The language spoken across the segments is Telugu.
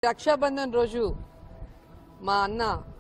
రక్షాబంధన్ రోజు మా అన్న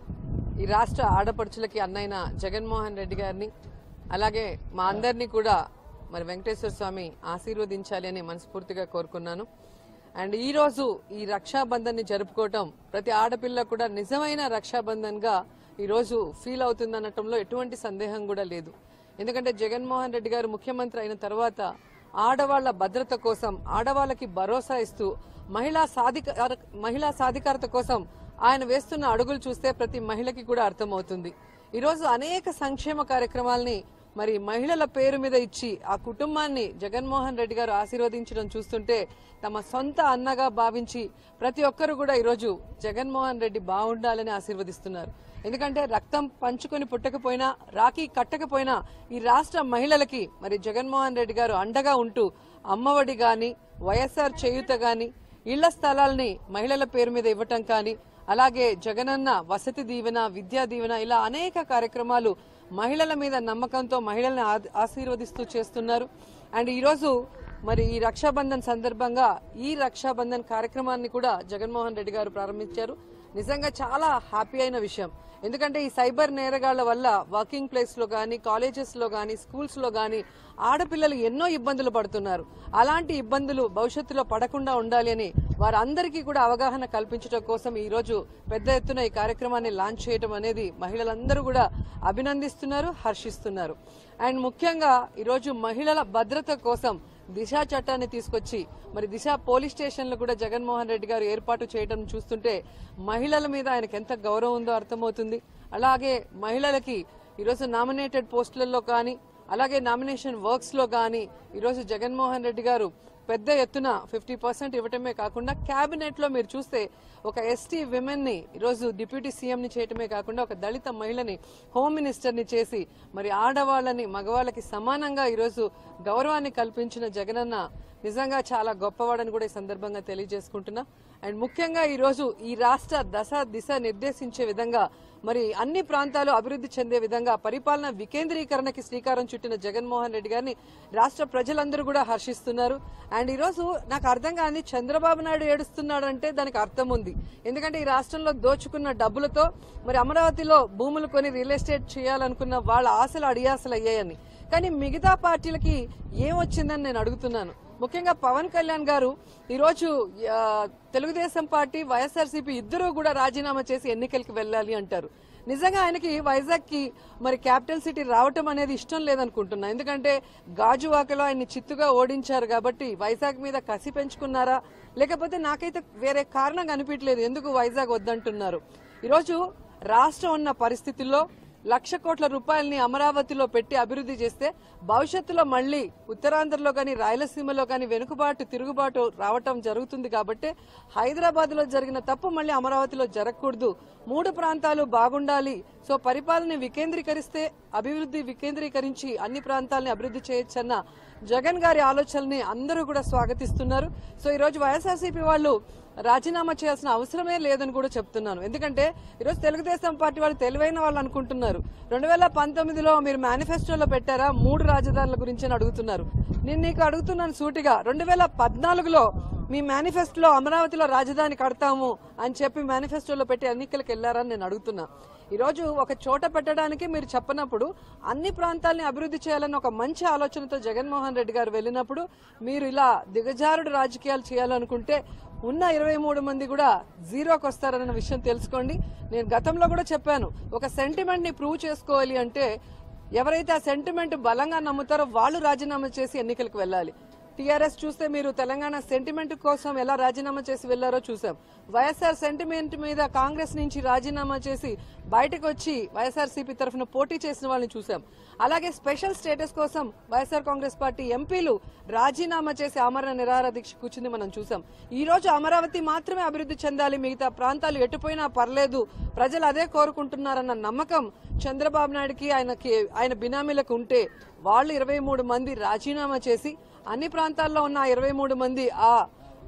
ఈ రాష్ట్ర ఆడపడుచులకి అన్నైన జగన్మోహన్ రెడ్డి గారిని అలాగే మా అందరినీ కూడా మరి వెంకటేశ్వర స్వామి ఆశీర్వదించాలి అని మనస్ఫూర్తిగా కోరుకున్నాను అండ్ ఈ రోజు ఈ రక్షాబంధన్ ని జరుపుకోవటం ప్రతి ఆడపిల్ల కూడా నిజమైన రక్షాబంధన్ గా ఈ రోజు ఫీల్ అవుతుందనటంలో ఎటువంటి సందేహం కూడా లేదు ఎందుకంటే జగన్మోహన్ రెడ్డి గారు ముఖ్యమంత్రి అయిన తర్వాత ఆడవాళ్ల భద్రత కోసం ఆడవాళ్ళకి భరోసా ఇస్తూ మహిళా సాధికార మహిళా సాధికారత కోసం ఆయన వేస్తున్న అడుగులు చూస్తే ప్రతి మహిళకి కూడా అర్థమవుతుంది ఈరోజు అనేక సంక్షేమ కార్యక్రమాల్ని మరి మహిళల పేరు మీద ఇచ్చి ఆ కుటుంబాన్ని జగన్మోహన్ రెడ్డి గారు ఆశీర్వదించడం చూస్తుంటే తమ సొంత అన్నగా భావించి ప్రతి ఒక్కరు కూడా ఈరోజు జగన్మోహన్ రెడ్డి బాగుండాలని ఆశీర్వదిస్తున్నారు ఎందుకంటే రక్తం పంచుకొని పుట్టకపోయినా రాఖీ కట్టకపోయినా ఈ రాష్ట్ర మహిళలకి మరి జగన్మోహన్ రెడ్డి గారు అండగా ఉంటూ అమ్మఒడి గాని వైఎస్ఆర్ చేయూత గాని ఇళ్ల స్థలాల్ని మహిళల పేరు మీద ఇవ్వటం కానీ అలాగే జగనన్న వసతి దీవెన విద్యా దీవెన ఇలా అనేక కార్యక్రమాలు మహిళల మీద నమ్మకంతో మహిళల్ని ఆ- ఆశీర్వదిస్తూ చేస్తున్నారు అండ్ ఈరోజు మరి ఈ రక్షాబంధన్ సందర్భంగా ఈ రక్షాబంధన్ కార్యక్రమాన్ని కూడా జగన్మోహన్ రెడ్డి గారు ప్రారంభించారు నిజంగా చాలా హ్యాపీ అయిన విషయం ఎందుకంటే ఈ సైబర్ నేరగాళ్ల వల్ల వర్కింగ్ ప్లేస్ లో గానీ కాలేజెస్ లో గానీ స్కూల్స్ లో గానీ ఆడపిల్లలు ఎన్నో ఇబ్బందులు పడుతున్నారు అలాంటి ఇబ్బందులు భవిష్యత్తులో పడకుండా ఉండాలి అని వారందరికీ కూడా అవగాహన కల్పించడం కోసం ఈ రోజు పెద్ద ఎత్తున ఈ కార్యక్రమాన్ని లాంచ్ చేయడం అనేది మహిళలందరూ కూడా అభినందిస్తున్నారు హర్షిస్తున్నారు అండ్ ముఖ్యంగా ఈరోజు మహిళల భద్రత కోసం దిశ చట్టాన్ని తీసుకొచ్చి మరి దిశ పోలీస్ స్టేషన్లు కూడా జగన్మోహన్ రెడ్డి గారు ఏర్పాటు చేయడం చూస్తుంటే మహిళల మీద ఆయనకు ఎంత గౌరవం ఉందో అర్థమవుతుంది అలాగే మహిళలకి ఈరోజు నామినేటెడ్ పోస్టులలో కానీ అలాగే నామినేషన్ వర్క్స్ లో కానీ ఈరోజు జగన్మోహన్ రెడ్డి గారు పెద్ద ఎత్తున ఫిఫ్టీ పర్సెంట్ ఇవ్వటమే కాకుండా కేబినెట్ లో మీరు చూస్తే ఒక ఎస్టీ విమెన్ ని ఈరోజు డిప్యూటీ సీఎం ని చేయటమే కాకుండా ఒక దళిత మహిళని హోమ్ మినిస్టర్ ని చేసి మరి ఆడవాళ్ళని మగవాళ్ళకి సమానంగా ఈరోజు గౌరవాన్ని కల్పించిన జగనన్న నిజంగా చాలా గొప్పవాడని కూడా ఈ సందర్భంగా తెలియజేసుకుంటున్నా అండ్ ముఖ్యంగా ఈ రోజు ఈ రాష్ట్ర దశ దిశ నిర్దేశించే విధంగా మరి అన్ని ప్రాంతాలు అభివృద్ధి చెందే విధంగా పరిపాలన వికేంద్రీకరణకి శ్రీకారం చుట్టిన జగన్మోహన్ రెడ్డి గారిని రాష్ట్ర ప్రజలందరూ కూడా హర్షిస్తున్నారు అండ్ ఈ రోజు నాకు అర్థం కాని చంద్రబాబు నాయుడు ఏడుస్తున్నాడు అంటే దానికి అర్థం ఉంది ఎందుకంటే ఈ రాష్ట్రంలో దోచుకున్న డబ్బులతో మరి అమరావతిలో భూములు కొని రియల్ ఎస్టేట్ చేయాలనుకున్న వాళ్ళ ఆశలు అడియాసలు అయ్యాయని కానీ మిగతా పార్టీలకి ఏం వచ్చిందని నేను అడుగుతున్నాను ముఖ్యంగా పవన్ కళ్యాణ్ గారు ఈరోజు ఆ, తెలుగుదేశం పార్టీ వైఎస్ఆర్సీపీ ఇద్దరూ కూడా రాజీనామా చేసి ఎన్నికలకి వెళ్ళాలి అంటారు నిజంగా ఆయనకి వైజాగ్ కి మరి క్యాపిటల్ సిటీ రావటం అనేది ఇష్టం లేదనుకుంటున్నా ఎందుకంటే గాజువాకలో ఆయన్ని చిత్తుగా ఓడించారు కాబట్టి వైజాగ్ మీద కసి పెంచుకున్నారా లేకపోతే నాకైతే వేరే కారణం కనిపించలేదు ఎందుకు వైజాగ్ వద్దంటున్నారు ఈరోజు రాష్ట్రం ఉన్న పరిస్థితుల్లో లక్ష కోట్ల రూపాయలని అమరావతిలో పెట్టి అభివృద్ధి చేస్తే భవిష్యత్తులో మళ్ళీ ఉత్తరాంధ్రలో కానీ రాయలసీమలో కానీ వెనుకబాటు తిరుగుబాటు రావటం జరుగుతుంది కాబట్టి హైదరాబాద్ లో జరిగిన తప్పు మళ్ళీ అమరావతిలో జరగకూడదు మూడు ప్రాంతాలు బాగుండాలి సో పరిపాలన వికేంద్రీకరిస్తే అభివృద్ధి వికేంద్రీకరించి అన్ని ప్రాంతాలని అభివృద్ధి చేయొచ్చన్న జగన్ గారి ఆలోచనల్ని అందరూ కూడా స్వాగతిస్తున్నారు సో ఈ రోజు వైఎస్ఆర్సీపీ వాళ్ళు రాజీనామా చేయాల్సిన అవసరమే లేదని కూడా చెప్తున్నాను ఎందుకంటే ఈరోజు తెలుగుదేశం పార్టీ వాళ్ళు తెలివైన వాళ్ళు అనుకుంటున్నారు రెండు వేల పంతొమ్మిదిలో మీరు మేనిఫెస్టోలో పెట్టారా మూడు రాజధానుల గురించి అని అడుగుతున్నారు నేను నీకు అడుగుతున్నాను సూటిగా రెండు వేల పద్నాలుగులో మీ మేనిఫెస్టోలో అమరావతిలో రాజధాని కడతాము అని చెప్పి మేనిఫెస్టోలో పెట్టి ఎన్నికలకు వెళ్లారని నేను అడుగుతున్నా ఈ రోజు ఒక చోట పెట్టడానికి మీరు చెప్పనప్పుడు అన్ని ప్రాంతాలని అభివృద్ధి చేయాలని ఒక మంచి ఆలోచనతో జగన్మోహన్ రెడ్డి గారు వెళ్ళినప్పుడు మీరు ఇలా దిగజారుడు రాజకీయాలు చేయాలనుకుంటే ఉన్న ఇరవై మూడు మంది కూడా జీరోకి వస్తారన్న విషయం తెలుసుకోండి నేను గతంలో కూడా చెప్పాను ఒక సెంటిమెంట్ ని ప్రూవ్ చేసుకోవాలి అంటే ఎవరైతే ఆ సెంటిమెంట్ బలంగా నమ్ముతారో వాళ్ళు రాజీనామా చేసి ఎన్నికలకు వెళ్ళాలి టీఆర్ఎస్ చూస్తే మీరు తెలంగాణ సెంటిమెంట్ కోసం ఎలా రాజీనామా చేసి వెళ్లారో చూసాం వైఎస్ఆర్ సెంటిమెంట్ మీద కాంగ్రెస్ నుంచి రాజీనామా చేసి బయటకు వచ్చి వైఎస్ఆర్సీపీ తరఫున పోటీ చేసిన వాళ్ళని చూసాం అలాగే స్పెషల్ స్టేటస్ కోసం వైఎస్ఆర్ కాంగ్రెస్ పార్టీ ఎంపీలు రాజీనామా చేసి ఆమరణ నిరాహార దీక్ష కూర్చుంది మనం చూసాం ఈ రోజు అమరావతి మాత్రమే అభివృద్ధి చెందాలి మిగతా ప్రాంతాలు ఎటుపోయినా పర్లేదు ప్రజలు అదే కోరుకుంటున్నారన్న నమ్మకం చంద్రబాబు నాయుడుకి ఆయనకి ఆయన బినామీలకు ఉంటే వాళ్ళు ఇరవై మూడు మంది రాజీనామా చేసి అన్ని ప్రాంతాల్లో ఉన్న ఇరవై మూడు మంది ఆ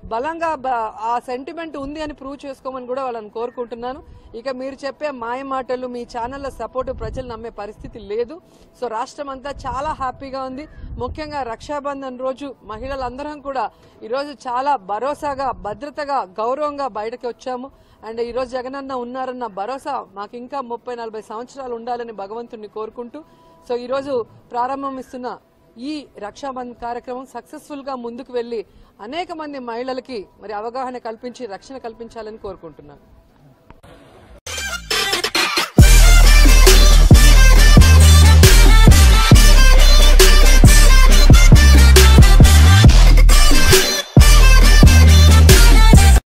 బలంగా బ- ఆ సెంటిమెంట్ ఉంది అని ప్రూవ్ చేసుకోమని కూడా వాళ్ళని కోరుకుంటున్నాను ఇక మీరు చెప్పే మాయ మాటలు మీ ఛానళ్ళ సపోర్ట్ ప్రజలు నమ్మే పరిస్థితి లేదు సో రాష్ట్రం అంతా చాలా హ్యాపీగా ఉంది ముఖ్యంగా రక్షాబంధన్ రోజు మహిళలందరం కూడా ఈరోజు చాలా భరోసాగా భద్రతగా గౌరవంగా బయటకు వచ్చాము అండ్ ఈరోజు జగనన్న ఉన్నారన్న భరోసా మాకు ఇంకా ముప్పై నలభై సంవత్సరాలు ఉండాలని భగవంతుడిని కోరుకుంటూ సో ఈరోజు ప్రారంభం ఇస్తున్న ఈ రక్షాబంధన్ కార్యక్రమం సక్సెస్ఫుల్ గా ముందుకు వెళ్లి అనేక మంది మహిళలకి మరి అవగాహన కల్పించి రక్షణ కల్పించాలని కోరుకుంటున్నాను